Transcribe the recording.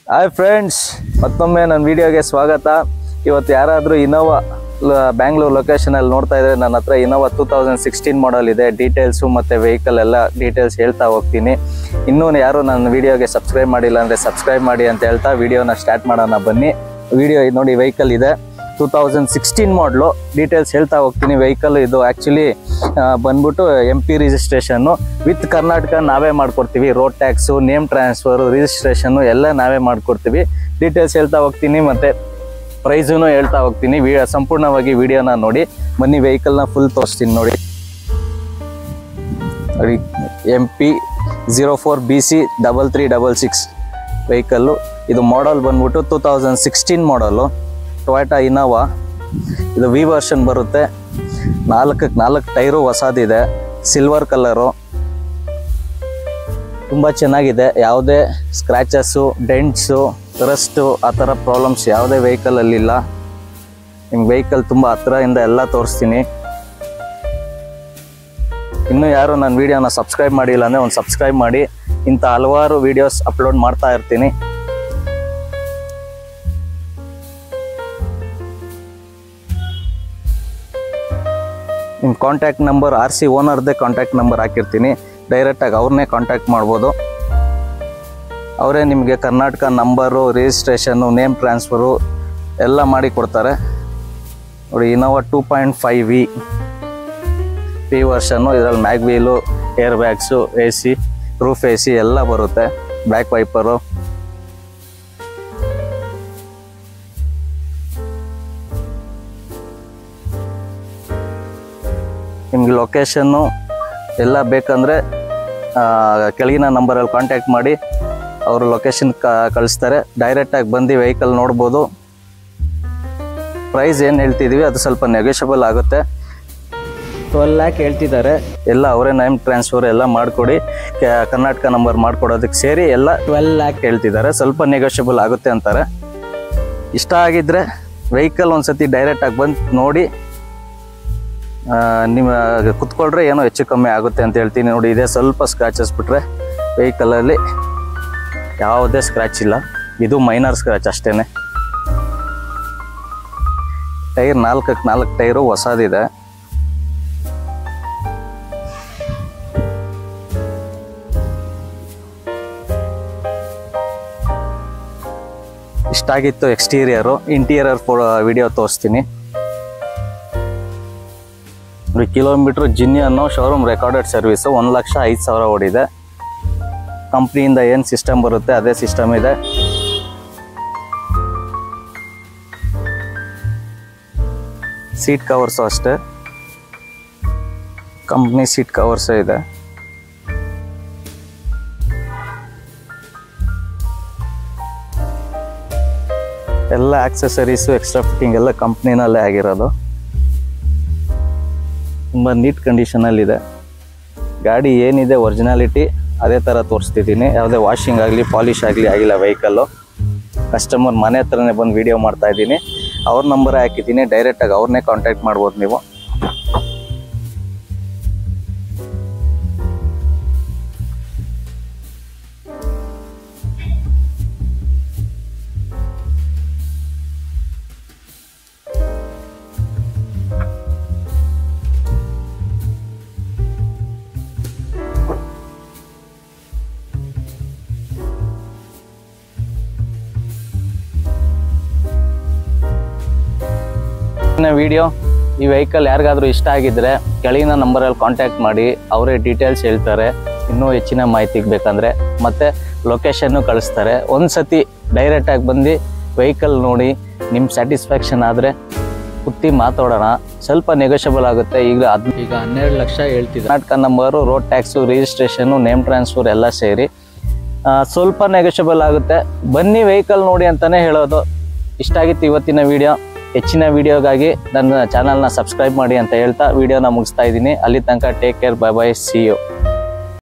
hi friends ಮತ್ತೊಮ್ಮೆ ನನ್ನ ವಿಡಿಯೋಗೆ ಸ್ವಾಗತ ಇವತ್ತು ಯಾರಾದರೂ ಇನೋವಾ ಬ್ಯಾಂಗ್ಳೂರ್ ಲೊಕೇಶನಲ್ಲಿ ನೋಡ್ತಾ ಇದ್ರೆ ನನ್ನ ಹತ್ರ Innova two thousand sixteen model ಇದೆ ಡೀಟೇಲ್ಸು ಮತ್ತು ವೆಹಿಕಲ್ ಎಲ್ಲ ಡೀಟೇಲ್ಸ್ ಹೇಳ್ತಾ ಹೋಗ್ತೀನಿ ಇನ್ನೂ ಯಾರು ನನ್ನ ವಿಡಿಯೋಗೆ ಸಬ್ಸ್ಕ್ರೈಬ್ ಮಾಡಿಲ್ಲ ಅಂದರೆ ಸಬ್ಸ್ಕ್ರೈಬ್ ಮಾಡಿ ಅಂತ ಹೇಳ್ತಾ ವಿಡಿಯೋನ ಸ್ಟಾರ್ಟ್ ಮಾಡೋಣ ಬನ್ನಿ ವಿಡಿಯೋ ನೋಡಿ ವೆಹಿಕಲ್ ಇದೆ two thousand sixteen model details ಹೇಳ್ತಾ ಹೋಗ್ತೀನಿ ವೆಹಿಕಲ್ ಇದು ಆ್ಯಕ್ಚುಲಿ ಬಂದ್ಬಿಟ್ಟು M P registration with Karnataka ನಾವೇ ಮಾಡ್ಕೊಡ್ತೀವಿ road tax name transfer registration ಎಲ್ಲ ನಾವೇ ಮಾಡ್ಕೊಡ್ತೀವಿ ಡೀಟೇಲ್ಸ್ ಹೇಳ್ತಾ ಹೋಗ್ತೀನಿ ಮತ್ತು ಪ್ರೈಸೂ ಹೇಳ್ತಾ ಹೋಗ್ತೀನಿ ವಿ ಸಂಪೂರ್ಣವಾಗಿ ವಿಡಿಯೋನ ನೋಡಿ ಬನ್ನಿ ವೆಹಿಕಲ್ನ ಫುಲ್ ತೋರಿಸ್ತೀನಿ ನೋಡಿ M P zero four B C double three double six vehicle ಇದು ಮಾಡಲ್ ಬಂದ್ಬಿಟ್ಟು two thousand sixteen model Toyota Innova ಇದು ವಿ ವರ್ಷನ್ ಬರುತ್ತೆ ನಾಲ್ಕಕ್ಕೆ ನಾಲ್ಕು ಟೈರು ಹೊಸದಿದೆ ಸಿಲ್ವರ್ ಕಲರು ತುಂಬ ಚೆನ್ನಾಗಿದೆ ಯಾವುದೇ ಸ್ಕ್ರ್ಯಾಚಸ್ಸು ಡೆಂಟ್ಸು ರಸ್ಟು ಆ ಥರ ಪ್ರಾಬ್ಲಮ್ಸ್ ಯಾವುದೇ ವೆಹಿಕಲಲ್ಲಿಲ್ಲ ನಿಮ್ಗೆ ವೆಹಿಕಲ್ ತುಂಬ ಹತ್ರದಿಂದ ಎಲ್ಲ ತೋರಿಸ್ತೀನಿ ಇನ್ನೂ ಯಾರು ನನ್ನ ವೀಡಿಯೋನ ಸಬ್ಸ್ಕ್ರೈಬ್ ಮಾಡಿಲ್ಲ ಅಂದರೆ ಒಂದು ಸಬ್ಸ್ಕ್ರೈಬ್ ಮಾಡಿ ಇಂಥ ಹಲವಾರು ವೀಡಿಯೋಸ್ ಅಪ್ಲೋಡ್ ಮಾಡ್ತಾ ಇರ್ತೀನಿ ನಿಮ್ಮ ಕಾಂಟ್ಯಾಕ್ಟ್ ನಂಬರ್ ಆರ್ ಸಿ ಓನರ್ದೇ ಕಾಂಟ್ಯಾಕ್ಟ್ ನಂಬರ್ ಹಾಕಿರ್ತೀನಿ ಡೈರೆಕ್ಟಾಗಿ ಅವ್ರನ್ನೇ ಕಾಂಟ್ಯಾಕ್ಟ್ ಮಾಡ್ಬೋದು ಅವರೇ ನಿಮಗೆ Karnataka number registration name transfer ಎಲ್ಲ ಮಾಡಿ ಕೊಡ್ತಾರೆ ನೋಡಿ Innova two point five V P version ಇದರಲ್ಲಿ mag wheel air bags A C roof A C ಎಲ್ಲ ಬರುತ್ತೆ ಬ್ಯಾಕ್ ವೈಪರು ನಿಮ್ಗೆ ಲೊಕೇಶನ್ನು ಎಲ್ಲ ಬೇಕಂದರೆ ಕೆಳಗಿನ ನಂಬರಲ್ಲಿ ಕಾಂಟ್ಯಾಕ್ಟ್ ಮಾಡಿ ಅವರು ಲೊಕೇಶನ್ ಕ ಕಳಿಸ್ತಾರೆ ಡೈರೆಕ್ಟಾಗಿ ಬಂದು ವೆಹಿಕಲ್ ನೋಡ್ಬೋದು ಪ್ರೈಸ್ ಏನು ಹೇಳ್ತಿದ್ದೀವಿ ಅದು ಸ್ವಲ್ಪ ನೆಗೋಷಿಯಬಲ್ ಆಗುತ್ತೆ ಟ್ವೆಲ್ ಲ್ಯಾಕ್ ಹೇಳ್ತಿದ್ದಾರೆ ಎಲ್ಲ ಅವರೇ ನೇಮ್ ಟ್ರಾನ್ಸ್ಫರ್ ಎಲ್ಲ ಮಾಡಿಕೊಡಿ ಕರ್ನಾಟಕ ನಂಬರ್ ಮಾಡ್ಕೊಡೋದಕ್ಕೆ ಸೇರಿ ಎಲ್ಲ ಟ್ವೆಲ್ ಲ್ಯಾಕ್ ಹೇಳ್ತಿದ್ದಾರೆ ಸ್ವಲ್ಪ ನೆಗೋಷಿಯಬಲ್ ಆಗುತ್ತೆ ಅಂತಾರೆ ಇಷ್ಟ ಆಗಿದ್ದರೆ ವೆಹಿಕಲ್ ಒಂದ್ಸತಿ ಡೈರೆಕ್ಟಾಗಿ ಬಂದು ನೋಡಿ ಆ, ನಿಮ್ಮ ಕುತ್ಕೊಳ್ರೆ ಏನೋ ಹೆಚ್ಚು ಕಮ್ಮಿ ಆಗುತ್ತೆ ಅಂತ ಹೇಳ್ತೀನಿ ನೋಡಿ ಇದೇ ಸ್ವಲ್ಪ ಸ್ಕ್ರಾಚಸ್ ಬಿಟ್ರೆ ವೆಹಿಕಲಲ್ಲಿ ಯಾವುದೇ ಸ್ಕ್ರ್ಯಾಚ್ ಇಲ್ಲ ಇದು ಮೈನರ್ ಸ್ಕ್ರ್ಯಾಚ್ ಅಷ್ಟೇ ಟೈರ್ ನಾಲ್ಕಕ್ಕೆ ನಾಲ್ಕು ಟೈರು ಹೊಸದಿದೆ ಇಷ್ಟಾಗಿತ್ತು ಎಕ್ಸ್ಟೀರಿಯರು ಇಂಟೀರಿಯರ್ ವಿಡಿಯೋ ತೋರಿಸ್ತೀನಿ ಕಿಲೋಮೀಟ್ರ್ ಜಿನ್ನಿ ಅನ್ನೋ ಶೋರೂಮ್ ರೆಕಾರ್ಡೆಡ್ ಸರ್ವಿಸು ಒಂದು ಲಕ್ಷ ಐದು ಸಾವಿರ ಓಡಿದೆ ಕಂಪ್ನಿಯಿಂದ ಏನು ಸಿಸ್ಟಮ್ ಬರುತ್ತೆ ಅದೇ ಸಿಸ್ಟಮ್ ಇದೆ ಸೀಟ್ ಕವರ್ಸು ಅಷ್ಟೇ ಕಂಪ್ನಿ ಸೀಟ್ ಕವರ್ಸೇ ಇದೆ ಎಲ್ಲ ಆಕ್ಸೆಸರೀಸು ಎಕ್ಸ್ಟ್ರಾ ಫಿಟ್ಟಿಂಗ್ ಎಲ್ಲ ಕಂಪ್ನಿನಲ್ಲೇ ಆಗಿರೋದು ತುಂಬ ನೀಟ್ ಕಂಡೀಷನಲ್ಲಿದೆ ಗಾಡಿ ಏನಿದೆ ಒರಿಜಿನಾಲಿಟಿ ಅದೇ ಥರ ತೋರಿಸ್ತಿದ್ದೀನಿ ಯಾವುದೇ ವಾಷಿಂಗ್ ಆಗಲಿ ಪಾಲಿಶ್ ಆಗಲಿ ಆಗಿಲ್ಲ ವೆಹಿಕಲ್ಲು ಕಸ್ಟಮರ್ ಮನೆ ಹತ್ರನೇ ಬಂದು ವೀಡಿಯೋ ಮಾಡ್ತಾ ಇದ್ದೀನಿ ಅವ್ರ ನಂಬರೇ ಹಾಕಿದ್ದೀನಿ ಡೈರೆಕ್ಟಾಗಿ ಅವ್ರನ್ನೇ ಕಾಂಟ್ಯಾಕ್ಟ್ ಮಾಡ್ಬೋದು ನೀವು ವಿಡಿಯೋ ಈ ವೆಹಿಕಲ್ ಯಾರಿಗಾದ್ರೂ ಇಷ್ಟ ಆಗಿದ್ರೆ ಕೆಳಗಿನ ನಂಬರಲ್ಲಿ ಕಾಂಟ್ಯಾಕ್ಟ್ ಮಾಡಿ ಅವರೇ ಡೀಟೇಲ್ಸ್ ಹೇಳ್ತಾರೆ ಇನ್ನೂ ಹೆಚ್ಚಿನ ಮಾಹಿತಿಗೆ ಬೇಕಂದರೆ ಮತ್ತು ಲೊಕೇಶನ್ನು ಕಳಿಸ್ತಾರೆ ಒಂದು ಸತಿ ಡೈರೆಕ್ಟಾಗಿ ಬಂದು ವೆಹಿಕಲ್ ನೋಡಿ ನಿಮ್ಮ ಸ್ಯಾಟಿಸ್ಫ್ಯಾಕ್ಷನ್ ಆದರೆ ಕುತ್ತಿ ಮಾತಾಡೋಣ ಸ್ವಲ್ಪ ನೆಗೋಷಿಯಬಲ್ ಆಗುತ್ತೆ ಈಗ ಹದ್ ಈಗ ಹನ್ನೆರಡು ಲಕ್ಷ ಹೇಳ್ತಿದ್ದೆ Karnataka number road tax registration name transfer ಎಲ್ಲ ಸೇರಿ ಆ, ಸ್ವಲ್ಪ ನೆಗೋಷಿಯಬಲ್ ಆಗುತ್ತೆ ಬನ್ನಿ ವೆಹಿಕಲ್ ನೋಡಿ ಅಂತಲೇ ಹೇಳೋದು ಇಷ್ಟ ಆಗಿತ್ತು ಇವತ್ತಿನ ವಿಡಿಯೋ ಹೆಚ್ಚಿನ ವಿಡಿಯೋಗಾಗಿ ನನ್ನ ಚಾನಲ್ನ ಸಬ್ಸ್ಕ್ರೈಬ್ ಮಾಡಿ ಅಂತ ಹೇಳ್ತಾ ವಿಡಿಯೋನ ಮುಗಿಸ್ತಾ ಇದ್ದೀನಿ ಅಲ್ಲಿ ತನಕ take care bye bye see you